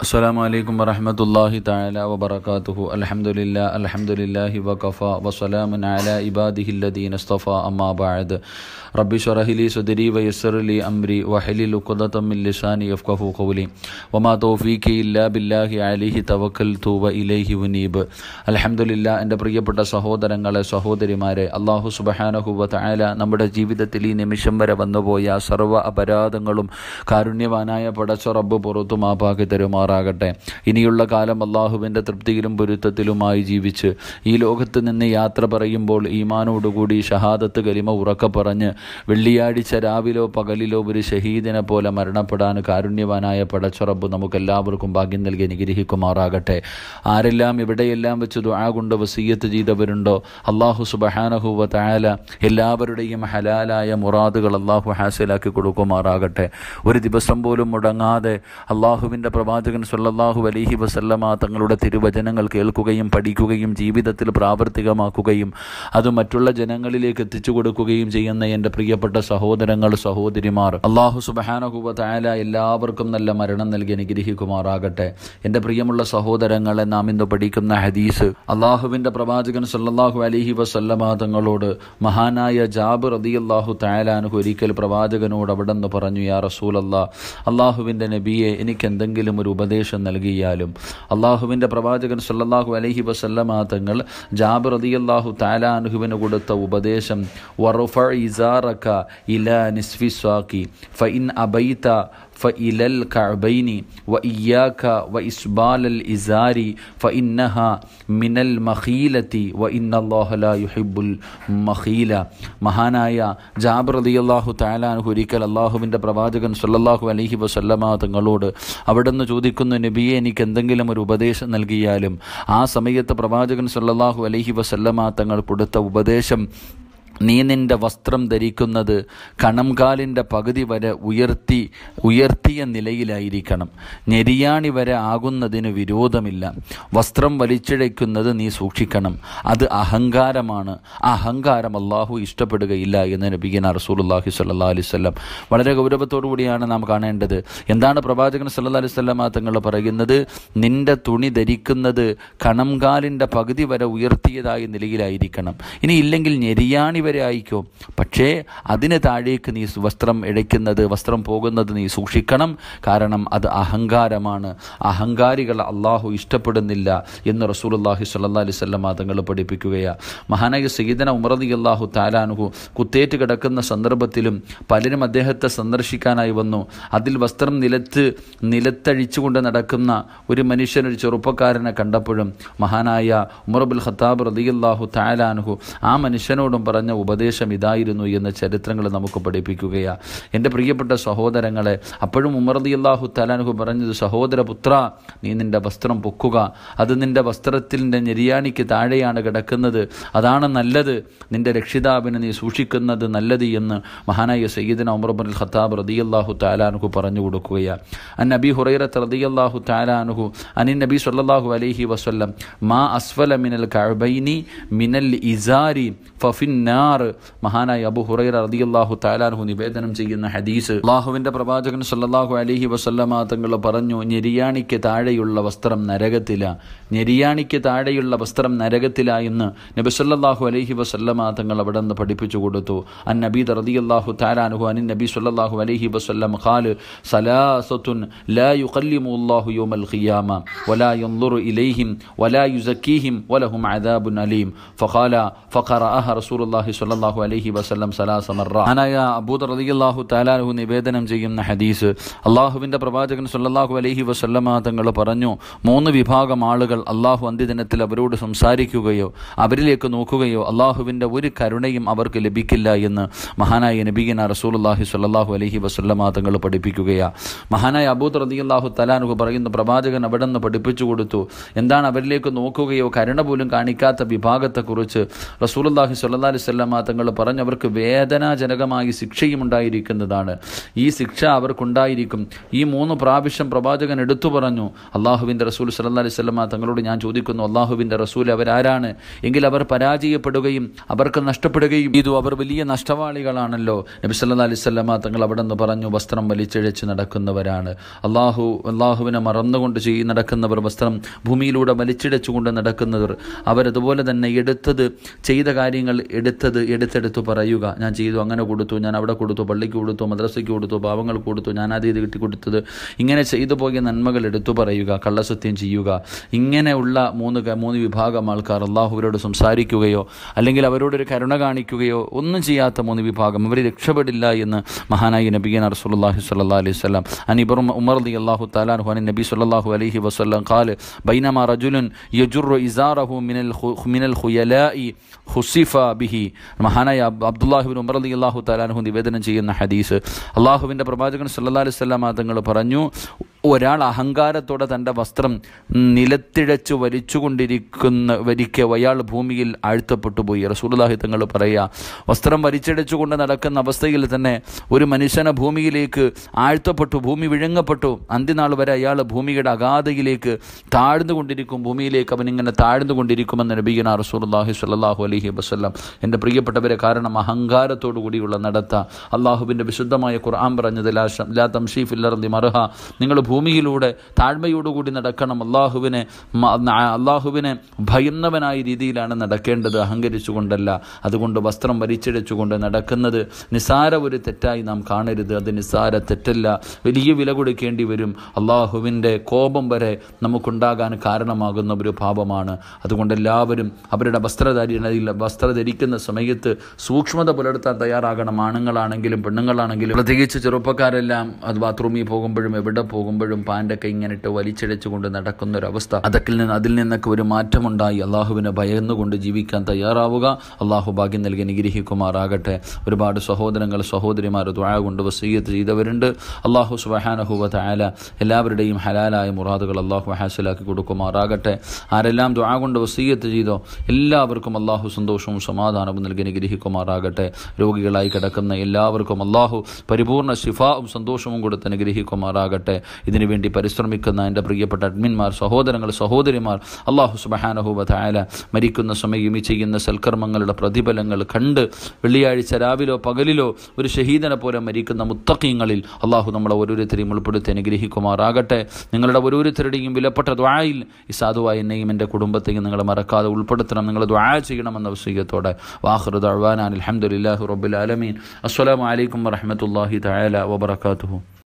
السلام عليكم ورحمة الله تعالى وبركاته الحمد لله الحمد لله وكفى وسلام على عباده الذين اصطفى أما بعد رب اشرح لي صدري ويسر لي أمري واحلل عقدة من لساني يفقهوا قولي وما توفيقي إلا بالله عليه توكلت وإليه ونيب الحمد لله എൻ്റെ പ്രിയപ്പെട്ട സഹോദരങ്ങളെ സഹോദരിമാരെ അള്ളാഹു സുബഹാനഹുവ തആല നമ്മുടെ ജീവിതത്തിൽ ഈ നിമിഷം വരെ വന്നുപോയ സർവ്വ അപരാധങ്ങളും കാരുണ്യവാനായ പടച്ച റബ്ബ് പുറത്തു മാപ്പാക്കി തരുമാറാകട്ടെ ഇനിയുള്ള കാലം അള്ളാഹുവിൻ്റെ തൃപ്തിയിലും പൊരുത്തത്തിലുമായി ജീവിച്ച് ഈ ലോകത്ത് നിന്ന് യാത്ര പറയുമ്പോൾ ഈമാനോടുകൂടി ഷഹാദത്ത് കലിമ ഉറക്കെ പറഞ്ഞ് വെള്ളിയാഴ്ച രാവിലോ പകലിലോ ഒരു ഷഹീദിനെ പോലെ മരണപ്പെടാൻ കാരുണ്യവാനായ പടച്ചുറബ് നമുക്കെല്ലാവർക്കും ഭാഗ്യം നൽകി അനുഗ്രഹിക്കുമാറാകട്ടെ ആരെല്ലാം എവിടെയെല്ലാം വെച്ച് ദുആ കൊണ്ട് വസീയത്ത് ചെയ്തവരുണ്ടോ അള്ളാഹു സുബഹാനഹുവ തആല എല്ലാവരുടെയും ഹലാലായ മുറാദുകൾ അള്ളാഹു ഹാസിലാക്കി കൊടുക്കുമാറാകട്ടെ ഒരു ദിവസം പോലും മുടങ്ങാതെ അള്ളാഹുവിൻ്റെ പ്രവാചകൻ സല്ലല്ലാഹു അലൈഹി വസല്ലമ തങ്ങളുടെ തിരുവചനങ്ങൾ കേൾക്കുകയും പഠിക്കുകയും ജീവിതത്തിൽ പ്രാവർത്തികമാക്കുകയും അത് മറ്റുള്ള ജനങ്ങളിലേക്ക് എത്തിച്ചു കൊടുക്കുകയും ചെയ്യുന്ന എൻ്റെ പ്രിയപ്പെട്ട സഹോദരങ്ങൾ സഹോദരിമാർ അള്ളാഹു സുബഹാനഹുവ തആല എല്ലാവർക്കും നല്ല മരണം നൽകി അനുഗ്രഹിക്കുമാറാകട്ടെ എൻ്റെ പ്രിയമുള്ള സഹോദരങ്ങളെ നാം ഇന്ന് പഠിക്കുന്ന ഹദീസ് അള്ളാഹുവിൻ്റെ പ്രവാചകൻ സല്ലല്ലാഹു അലൈഹി വസല്ലമ തങ്ങളോട് മഹാനായ ജാബിർ റളിയല്ലാഹു തആലാനുഹു ഒരിക്കൽ പ്രവാചകനോട് അവിടെ നിന്ന് പറഞ്ഞു യാ റസൂലല്ലാ അള്ളാഹുവിൻ്റെ നബിയെ എനിക്ക് എന്തെങ്കിലും ഒരു ഉപദേശം നൽകിയാലും അള്ളാഹുവിൻ്റെ പ്രവാചകൻ സല്ലല്ലാഹു അലൈഹി വസല്ലമ തങ്ങൾ ജാബിർ റളിയല്ലാഹു തആലാനുഹുവിന് കൊടുത്ത ഉപദേശം വറുഫ ഇസാറക ഇലാ നിസ്ഫി സ്വാക്കി ഫഇൻ അബൈത فإلى الكعبين وإياك وإسبال الإزار فإنها من المخيلة وإن الله لا يحب المخيلة മഹാനായ ജാബർ റളിയല്ലാഹു തആലാൻഹു ഒരിക്കൽ അള്ളാഹുവിൻ്റെ പ്രവാചകൻ സല്ലല്ലാഹു അലൈഹി വസല്ലമ തങ്ങളോട് അവിടുന്ന് ചോദിക്കുന്നു നബിയെ എനിക്ക് എന്തെങ്കിലും ഒരു ഉപദേശം നൽകിയാലും ആ സമയത്ത് പ്രവാചകൻ സല്ലല്ലാഹു അലൈഹി വസല്ലമ തങ്ങൾ കൊടുത്ത ഉപദേശം നീ നിന്റെ വസ്ത്രം ധരിക്കുന്നത് കണംകാലിൻ്റെ പകുതി വരെ ഉയർത്തി ഉയർത്തിയ നിലയിലായിരിക്കണം ഞെരിയാണി വരെ ആകുന്നതിന് വിരോധമില്ല വസ്ത്രം വലിച്ചിഴയ്ക്കുന്നത് നീ സൂക്ഷിക്കണം അത് അഹങ്കാരമാണ് അഹങ്കാരം അള്ളാഹു ഇഷ്ടപ്പെടുകയില്ല എന്ന് നബിഗന റസൂലുല്ലാഹി സല്ലാ അലിസ്ല്ലാം വളരെ ഗൗരവത്തോടു കൂടിയാണ് നാം കാണേണ്ടത് എന്താണ് പ്രവാചകൻ സല്ലാ അലിസ്ല്ലാം തങ്ങൾ പറയുന്നത് നിന്റെ തുണി ധരിക്കുന്നത് കണംകാലിൻ്റെ പകുതി വരെ ഉയർത്തിയതായ നിലയിലായിരിക്കണം ഇനി ഇല്ലെങ്കിൽ ഞെരിയാണി വരെ ആയിക്കോ പക്ഷേ അതിന് താഴേക്ക് നീ വസ്ത്രം ഇഴയ്ക്കുന്നത് വസ്ത്രം പോകുന്നത് നീ സൂക്ഷിക്കണം കാരണം അത് അഹങ്കാരമാണ് അഹങ്കാരികൾ അള്ളാഹു ഇഷ്ടപ്പെടുന്നില്ല എന്ന് റസൂലുല്ലാഹി സ്വല്ലാ അലിസ്വല്ലം തങ്ങൾ പഠിപ്പിക്കുകയാണ് മഹാനായ സീദന ഉമറദി അള്ളാഹു താലാനുഹു കുത്തേറ്റ് കിടക്കുന്ന സന്ദർഭത്തിലും പലരും അദ്ദേഹത്തെ സന്ദർശിക്കാനായി വന്നു അതിൽ വസ്ത്രം നിലത്ത് നിലത്തഴിച്ചുകൊണ്ട് നടക്കുന്ന ഒരു മനുഷ്യൻ ഒരു ചെറുപ്പക്കാരനെ കണ്ടപ്പോഴും മഹാനായ ഉമർബുൽ ഖത്താബ് റദിയല്ലാഹു താലാനുഹു ആ മനുഷ്യനോടും പറഞ്ഞ ഉപദേശം ഇതായിരുന്നു എന്ന ചരിത്രങ്ങൾ നമുക്ക് പഠിപ്പിക്കുകയാണ് എൻ്റെ പ്രിയപ്പെട്ട സഹോദരങ്ങളെ അപ്പോഴും ഉമർദി അള്ളാഹു തലാനുഹു പറഞ്ഞത് സഹോദരപുത്ര നീ നിൻ്റെ വസ്ത്രം പൊക്കുക അത് നിൻ്റെ വസ്ത്രത്തിൻ്റെ ഞെരിയാണിക്ക് താഴെയാണ് കിടക്കുന്നത് അതാണ് നല്ലത് നിൻ്റെ രക്ഷിതാവിനെ നീ സൂക്ഷിക്കുന്നത് നല്ലത് എന്ന് മഹാനായ സയ്യിദന ഉമർബുൽ ഖത്താബ് റദിയല്ലാഹു താലാനുഹു പറഞ്ഞു കൊടുക്കുകയാണ് അൻ നബി ഹുറൈറത്ത് റദിയല്ലാഹു താലാനുഹു അനിൻ നബി സല്ലല്ലാഹു അലൈഹി വസല്ലം മാ അസ്ഫല മിനൽ കഅബൈനി മിനൽ ഇസാരി ഫഫിന്നാർ മഹാനായ അബു ഹുറൈറ റളിയല്ലാഹു തആലാഹു നിവേദനം ചെയ്യുന്ന ഹദീസ് അള്ളാഹുവിൻ്റെ പ്രവാചകൻ സല്ലല്ലാഹു അലൈഹി വസല്ലമ തങ്ങൾ പറഞ്ഞു ഞെരിയാണിക്ക് താഴെയുള്ള വസ്ത്രം നരകത്തില ഞെരിയാണിക്ക് താഴെയുള്ള വസ്ത്രം നരകത്തില എന്ന് നബി സല്ലല്ലാഹു അലൈഹി വസല്ലമ തങ്ങൾ അവിടെ നിന്ന് പഠിപ്പിച്ചു കൊടുത്തു അൻ നബി റളിയല്ലാഹു തആലാഹു അനിൻ നബി സല്ലല്ലാഹു അലൈഹി വസല്ലം ഖാൽ സലാസത്തുൻ ലാ യുഖല്ലിമു അല്ലാഹു യൗമൽ ഖിയാമ വലാ യൻദുറു ഇലൈഹിം വലാ യുസക്കീഹിം വലഹും അദാബുൻ അലീം ഫഖാല ഫഖറഅഹ റസൂലുള്ളാഹി സ്വല്ലല്ലാഹു അലൈഹി വസല്ലം സലാസ മറ അനായ അബൂദർ റളിയല്ലാഹു തആലാഹു നിവേദനം ചെയ്യുന്ന ഹദീസ് അള്ളാഹുവിൻ്റെ പ്രവാചകൻ സ്വല്ലല്ലാഹു അലൈഹി വസല്ലമ തങ്ങൾ പറഞ്ഞു മൂന്ന് വിഭാഗം ആളുകൾ അള്ളാഹു അന്ത്യദിനത്തിൽ അവരോട് സംസാരിക്കുകയോ അവരിലേക്ക് നോക്കുകയോ അള്ളാഹുവിൻ്റെ ഒരു കരുണയും അവർക്ക് ലഭിക്കില്ല എന്ന് മഹാനായ നബീന റസൂലുള്ളാഹി സ്വല്ലല്ലാഹു അലൈഹി വസല്ലമ തങ്ങൾ പഠിപ്പിക്കുകയാണ് മഹാനായ അബൂദർ റളിയല്ലാഹു തആലാഹു പറയുന്ന പ്രവാചകൻ അവിടെ നിന്ന് പഠിപ്പിച്ചു കൊടുത്തു എന്താണ് അവരിലേക്ക് നോക്കുകയോ കരുണ പോലും കാണിക്കാത്ത വിഭാഗത്തെക്കുറിച്ച് റസൂലുള്ളാഹി സ്വല്ലല്ലാഹി അലൈഹി വസല്ലം വസ്ലമ തങ്ങൾ പറഞ്ഞു അവർക്ക് വേദനാജനകമായി ശിക്ഷയും ഉണ്ടായിരിക്കുന്നതാണ് ഈ ശിക്ഷ അവർക്കുണ്ടായിരിക്കും ഈ മൂന്ന് പ്രാവശ്യം പ്രവാചകൻ എടുത്തു പറഞ്ഞു അള്ളാഹുവിൻ്റെ റസൂൽ സല്ലാ അലൈഹി സ്വലമ തങ്ങളോട് ഞാൻ ചോദിക്കുന്നു അള്ളാഹുവിൻ്റെ റസൂൽ അവരാരാണ് എങ്കിൽ അവർ പരാജയപ്പെടുകയും അവർക്ക് നഷ്ടപ്പെടുകയും ചെയ്തു അവർ വലിയ നഷ്ടവാളികളാണല്ലോ നബി സല്ലാ അലൈഹി സ്വലമ തങ്ങൾ അവിടെ നിന്ന് പറഞ്ഞു വസ്ത്രം വലിച്ചിഴച്ച് നടക്കുന്നവരാണ് അള്ളാഹു അള്ളാഹുവിനെ മറന്നുകൊണ്ട് ചെയ്ത് നടക്കുന്നവർ വസ്ത്രം ഭൂമിയിലൂടെ വലിച്ചിഴച്ചുകൊണ്ട് നടക്കുന്നവർ അവരതുപോലെ തന്നെ എടുത്തത് ചെയ്ത കാര്യങ്ങൾ എടുത്തത് എടുത്തെടുത്ത് പറയുക ഞാൻ ചെയ്തു അങ്ങനെ കൊടുത്തു ഞാൻ അവിടെ കൊടുത്തു പള്ളിക്ക് കൊടുത്തു മദ്രസയ്ക്ക് കൊടുത്തു പാവങ്ങൾക്ക് കൊടുത്തു ഞാൻ അത് ഇത് കിട്ടി കൊടുത്തത് ഇങ്ങനെ ചെയ്തു പോയ നന്മകൾ എടുത്തു പറയുക കള്ളസത്യം ചെയ്യുക ഇങ്ങനെയുള്ള മൂന്ന് ക- മൂന്ന് വിഭാഗം ആൾക്കാർ അള്ളാഹുവിനോട് സംസാരിക്കുകയോ അല്ലെങ്കിൽ അവരോടൊരു കരുണ കാണിക്കുകയോ ഒന്നും ചെയ്യാത്ത മൂന്ന് വിഭാഗം അവർ രക്ഷപ്പെടില്ല എന്ന് മഹാനായി നബിയൻ റസൂലുള്ളാഹി സ്വല്ലല്ലാഹു അലൈഹി വസല്ലം അനിബർ ഉമർ റളി അല്ലാഹു തആലാഹു അൻ നബി സ്വല്ലല്ലാഹു അലൈഹി വസല്ലം قال بينما رجل يجر إزاره من الخ- من الخيلاء خسف به മഹാനായ അബ്- അബ്ദുല്ലാഹി ബിൻ ഉമർ റളിയല്ലാഹു തആലാഹു നിവേദനം ചെയ്യുന്ന ഹദീസ് അള്ളാഹുവിൻ്റെ പ്രവാചകൻ സല്ലല്ലാഹു അലൈഹി വസല്ലം തങ്ങൾ പറഞ്ഞു ഒരാൾ അഹങ്കാരത്തോടെ തൻ്റെ വസ്ത്രം നിലത്തിഴച്ച് വലിച്ചുകൊണ്ടിരിക്കുന്ന വരിക്കെ അയാൾ ഭൂമിയിൽ ആഴ്ത്തപ്പെട്ടു പോയി റസൂലുള്ളാഹി തങ്ങൾ പറയുക വസ്ത്രം വലിച്ചിഴച്ചുകൊണ്ട് നടക്കുന്ന അവസ്ഥയിൽ തന്നെ ഒരു മനുഷ്യനെ ഭൂമിയിലേക്ക് ആഴ്ത്തപ്പെട്ടു ഭൂമി വിഴുങ്ങപ്പെട്ടു അന്ത്യനാൾ വരെ അയാൾ ഭൂമിയുടെ അഗാധയിലേക്ക് താഴ്ന്നുകൊണ്ടിരിക്കും ഭൂമിയിലേക്ക് അവനിങ്ങനെ താഴ്ന്നുകൊണ്ടിരിക്കുമെന്ന് നബീന റസൂലുള്ളാഹി സ്വല്ലല്ലാഹു അലൈഹി വസല്ലം എൻ്റെ പ്രിയപ്പെട്ടവരെ കാരണം അഹങ്കാരത്തോടു കൂടിയുള്ള നടത്ത അള്ളാഹുവിൻ്റെ വിശുദ്ധമായ ഖുർആൻ പറഞ്ഞത് ലാ ഷം- ലാ തംഷീഫില്ലർദി മർഹ നിങ്ങൾ ഭൂമിയിലൂടെ താഴ്മയോടുകൂടി നടക്കണം അള്ളാഹുവിനെ മ- ന- അള്ളാഹുവിനെ ഭയന്നവനായ രീതിയിലാണ് നടക്കേണ്ടത് അഹങ്കരിച്ചുകൊണ്ടല്ല അതുകൊണ്ട് വസ്ത്രം വലിച്ചിഴച്ചുകൊണ്ട് നടക്കുന്നത് നിസാര ഒരു തെറ്റായി നാം കാണരുത് അത് നിസാര തെറ്റല്ല വലിയ വില കൊടുക്കേണ്ടി വരും അള്ളാഹുവിൻ്റെ കോപം വരെ നമുക്കുണ്ടാകാൻ കാരണമാകുന്ന ഒരു പാപമാണ് അതുകൊണ്ട് എല്ലാവരും അവരുടെ വസ്ത്രധാരി വസ്ത്രം ധരിക്കുന്ന സമയത്ത് സൂക്ഷ്മത പുലർത്താൻ തയ്യാറാകണം ആണുങ്ങളാണെങ്കിലും പെണ്ണുങ്ങളാണെങ്കിലും പ്രത്യേകിച്ച് ചെറുപ്പക്കാരെല്ലാം അത് ബാത്റൂമിൽ പോകുമ്പോഴും എവിടെ പോകുമ്പോഴും പാൻ്റൊക്കെ ഇങ്ങനെ ഇട്ട് വലിച്ചിഴച്ചുകൊണ്ട് നടക്കുന്ന ഒരു അവസ്ഥ അതൊക്കെ നിന്ന് അതിൽ നിന്നൊക്കെ ഒരു മാറ്റമുണ്ടായി അള്ളാഹുവിനെ ഭയന്നുകൊണ്ട് ജീവിക്കാൻ തയ്യാറാവുക അള്ളാഹു ഭാഗ്യം നൽകി അനുഗ്രഹിക്കുമാറാകട്ടെ ഒരുപാട് സഹോദരങ്ങൾ സഹോദരിമാർ ദ്വാഴ കൊണ്ട് വസീയത്ത് ചെയ്തവരുണ്ട് അള്ളാഹു സുബഹാനഹുവ ആല എല്ലാവരുടെയും ഹലാലായ മുറാദുകൾ അള്ളാഹു ഹാസിലാക്കി കൊടുക്കുമാറാകട്ടെ ആരെല്ലാം ദ്വാ കൊണ്ട് വസീയത്ത് ചെയ്തോ എല്ലാവർക്കും അള്ളാഹു സന്തോഷവും സമാധാനവും നൽകി അനുഗ്രഹിക്കുമാറാകട്ടെ രോഗികളായി കിടക്കുന്ന എല്ലാവർക്കും അള്ളാഹു പരിപൂർണ്ണ ശിഫാവും സന്തോഷവും കൊടുത്ത് അനുഗ്രഹിക്കുമാറാകട്ടെ ഇതിനുവേണ്ടി പരിശ്രമിക്കുന്ന എൻ്റെ പ്രിയപ്പെട്ട അഡ്മിന്മാർ സഹോദരങ്ങൾ സഹോദരിമാർ അള്ളാഹു സുബഹാനഹുബ തായാല മരിക്കുന്ന സമയം ഈ ചെയ്യുന്ന സൽക്കർമ്മങ്ങളുടെ പ്രതിഫലങ്ങൾ കണ്ട് വെള്ളിയാഴ്ച രാവിലോ പകലിലോ ഒരു ഷഹീദനെ പോലെ മരിക്കുന്ന മുത്തക്കീങ്ങളിൽ അള്ളാഹു നമ്മളെ ഓരോരുത്തരെയും ഉൾപ്പെടുത്തി അനുഗ്രഹിക്കുമാറാകട്ടെ നിങ്ങളുടെ ഓരോരുത്തരുടെയും വിലപ്പെട്ട ദ്വായിൽ ഈ സാധുവായ എന്നെയും എൻ്റെ കുടുംബത്തെയും നിങ്ങൾ മറക്കാതെ ഉൾപ്പെടുത്തണം നിങ്ങൾ ദ്വാ ചെയ്യണമെന്ന വസീയത്തോടെ വാഹൃദ് അഴ്വാനാൻ അലഹമുല്ലാഹു റബ്ബുൽ ആലമീൻ അസ്സലാമു അലൈക്കും വറഹമത്തല്ലാഹി തആല വബറകാതുഹു